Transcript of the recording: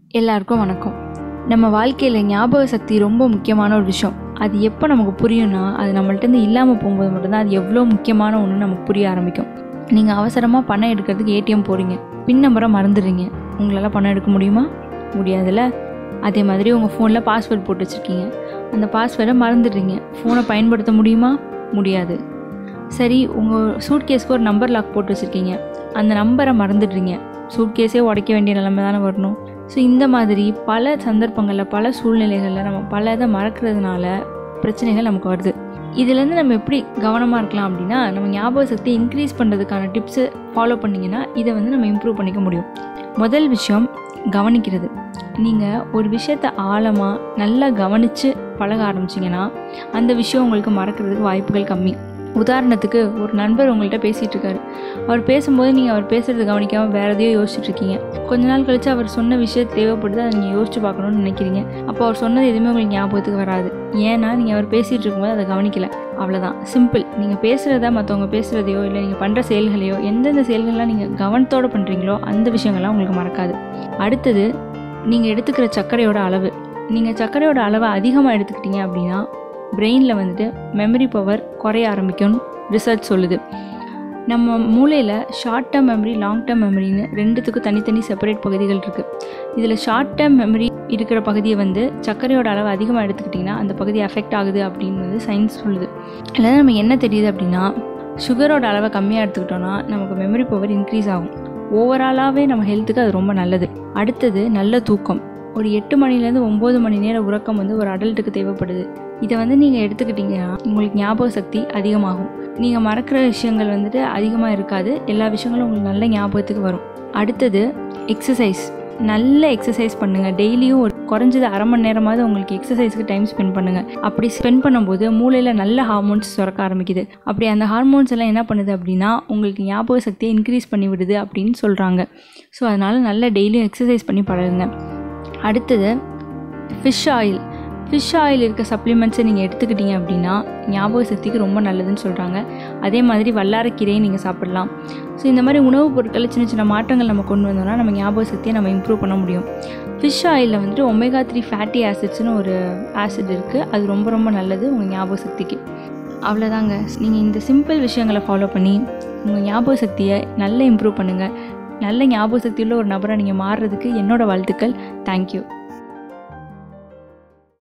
எல்லாருக்கும் வணக்கம் நம்ம வாழ்க்கையில் ஞாபக சக்தி ரொம்ப முக்கியமான ஒரு விஷயம் அது எப்போ நமக்கு புரியும்னா அது நம்மள்ட்டேருந்து இல்லாமல் போகும்போது மட்டும்தான் அது எவ்வளோ முக்கியமான ஒன்று நமக்கு புரிய ஆரம்பிக்கும் நீங்கள் அவசரமாக பணம் எடுக்கிறதுக்கு ஏடிஎம் போகிறீங்க பின் நம்பரை மறந்துடுறீங்க உங்களால் பணம் எடுக்க முடியுமா முடியாதுல்ல அதே மாதிரி உங்கள் ஃபோனில் பாஸ்வேர்ட் போட்டு வச்சுருக்கீங்க அந்த பாஸ்வேர்டை மறந்துடுறீங்க ஃபோனை பயன்படுத்த முடியுமா முடியாது சரி உங்கள் சூட்கேஸ்க்கு ஒரு நம்பர் லாக் போட்டு வச்சுருக்கீங்க அந்த நம்பரை மறந்துடுறீங்க சூட்கேஸே உடைக்க வேண்டிய நிலைமை தானே வரணும் ஸோ இந்த மாதிரி பல சந்தர்ப்பங்களில் பல சூழ்நிலைகளில் நம்ம பல இதை மறக்கிறதுனால பிரச்சனைகள் நமக்கு வருது இதுலேருந்து நம்ம எப்படி கவனமாக இருக்கலாம் அப்படின்னா நம்ம ஞாபக சக்தியை இன்க்ரீஸ் பண்ணுறதுக்கான டிப்ஸு ஃபாலோ பண்ணிங்கன்னா இதை வந்து நம்ம இம்ப்ரூவ் பண்ணிக்க முடியும் முதல் விஷயம் கவனிக்கிறது நீங்கள் ஒரு விஷயத்தை ஆழமாக நல்லா கவனித்து பழக ஆரம்பிச்சிங்கன்னா அந்த விஷயம் உங்களுக்கு மறக்கிறதுக்கு வாய்ப்புகள் கம்மி உதாரணத்துக்கு ஒரு நண்பர் உங்கள்கிட்ட பேசிகிட்டு இருக்காரு அவர் பேசும்போது நீங்கள் அவர் பேசுகிறது கவனிக்காமல் வேறு எதையோ யோசிச்சுட்டு இருக்கீங்க கொஞ்ச நாள் கழித்து அவர் சொன்ன விஷயம் தேவைப்படுது அதை நீங்கள் யோசிச்சு பார்க்கணும்னு நினைக்கிறீங்க அப்போ அவர் சொன்னது எதுவுமே உங்களுக்கு ஞாபகத்துக்கு வராது ஏன்னா நீங்கள் அவர் பேசிகிட்டு இருக்கும்போது அதை கவனிக்கல அவ்வளோதான் சிம்பிள் நீங்கள் பேசுகிறத மற்றவங்க பேசுகிறதையோ இல்லை நீங்கள் பண்ணுற செயல்களையோ எந்தெந்த செயல்கள்லாம் நீங்கள் கவனத்தோடு பண்ணுறீங்களோ அந்த விஷயங்கள்லாம் உங்களுக்கு மறக்காது அடுத்தது நீங்கள் எடுத்துக்கிற சர்க்கரையோட அளவு நீங்கள் சர்க்கரையோட அளவை அதிகமாக எடுத்துக்கிட்டீங்க அப்படின்னா பிரெயினில் வந்துட்டு மெமரி பவர் குறைய ஆரம்பிக்கும்னு ரிசர்ச் சொல்லுது நம்ம மூளையில் short term memory long term மெமரின்னு ரெண்டுத்துக்கும் தனித்தனி செப்பரேட் பகுதிகள் இருக்குது இதில் ஷார்ட் டேர்ம் மெமரி இருக்கிற பகுதியை வந்து சர்க்கரையோட அளவு அதிகமாக எடுத்துக்கிட்டிங்கன்னா அந்த பகுதி அஃபெக்ட் ஆகுது அப்படின்னு வந்து சயின்ஸ் சொல்லுது அதில் நம்ம என்ன தெரியுது அப்படின்னா சுகரோட அளவை கம்மியாக எடுத்துக்கிட்டோன்னா நமக்கு மெமரி பவர் இன்க்ரீஸ் ஆகும் ஓவராலாகவே நம்ம ஹெல்த்துக்கு அது ரொம்ப நல்லது அடுத்தது நல்ல தூக்கம் ஒரு எட்டு மணிலேருந்து ஒம்பது மணி நேர உறக்கம் வந்து ஒரு அடல்ட்டுக்கு தேவைப்படுது இதை வந்து நீங்கள் எடுத்துக்கிட்டிங்கன்னா உங்களுக்கு ஞாபக சக்தி அதிகமாகும் நீங்கள் மறக்கிற விஷயங்கள் வந்துட்டு அதிகமாக இருக்காது எல்லா விஷயங்களும் உங்களுக்கு நல்ல ஞாபகத்துக்கு வரும் அடுத்தது எக்ஸசைஸ் நல்ல எக்ஸசைஸ் பண்ணுங்கள் டெய்லியும் ஒரு குறைஞ்சது அரை மணி நேரமாவது உங்களுக்கு எக்ஸசைஸ்க்கு டைம் ஸ்பெண்ட் பண்ணுங்கள் அப்படி ஸ்பெண்ட் பண்ணும்போது மூளையில் நல்ல ஹார்மோன்ஸ் சுரக்க ஆரம்பிக்குது அப்படி அந்த ஹார்மோன்ஸ் எல்லாம் என்ன பண்ணுது அப்படின்னா உங்களுக்கு ஞாபக சக்தியை இன்க்ரீஸ் பண்ணி விடுது அப்படின்னு சொல்கிறாங்க ஸோ அதனால் நல்ல டெய்லியும் எக்ஸசைஸ் பண்ணி பழகுங்க அடுத்தது ஃபிஷ் ஆயில் ஃபிஷ் ஆயில் இருக்க சப்ளிமெண்ட்ஸை நீங்கள் எடுத்துக்கிட்டீங்க அப்படின்னா ஞாபக சக்திக்கு ரொம்ப நல்லதுன்னு சொல்கிறாங்க அதே மாதிரி வல்லாரக்கீரையை நீங்கள் சாப்பிடலாம் ஸோ இந்த மாதிரி உணவுப் பொருட்களில் சின்ன சின்ன மாற்றங்கள் நம்ம கொண்டு வந்தோம்னா நம்ம ஞாபக சக்தியை நம்ம இம்ப்ரூவ் பண்ண முடியும் ஃபிஷ் ஆயிலில் வந்துட்டு ஒமேகா த்ரீ ஃபேட்டி ஆசிட்ஸ்னு ஒரு ஆசிட் இருக்குது அது ரொம்ப ரொம்ப நல்லது உங்கள் ஞாபக சக்திக்கு அவ்வளோதாங்க நீங்கள் இந்த சிம்பிள் விஷயங்களை ஃபாலோ பண்ணி உங்கள் ஞாபக சக்தியை நல்லா இம்ப்ரூவ் பண்ணுங்கள் நல்ல ஞாபக சக்தியுள்ள ஒரு நபரை நீங்கள் மாறுறதுக்கு என்னோடய வாழ்த்துக்கள் தேங்க்யூ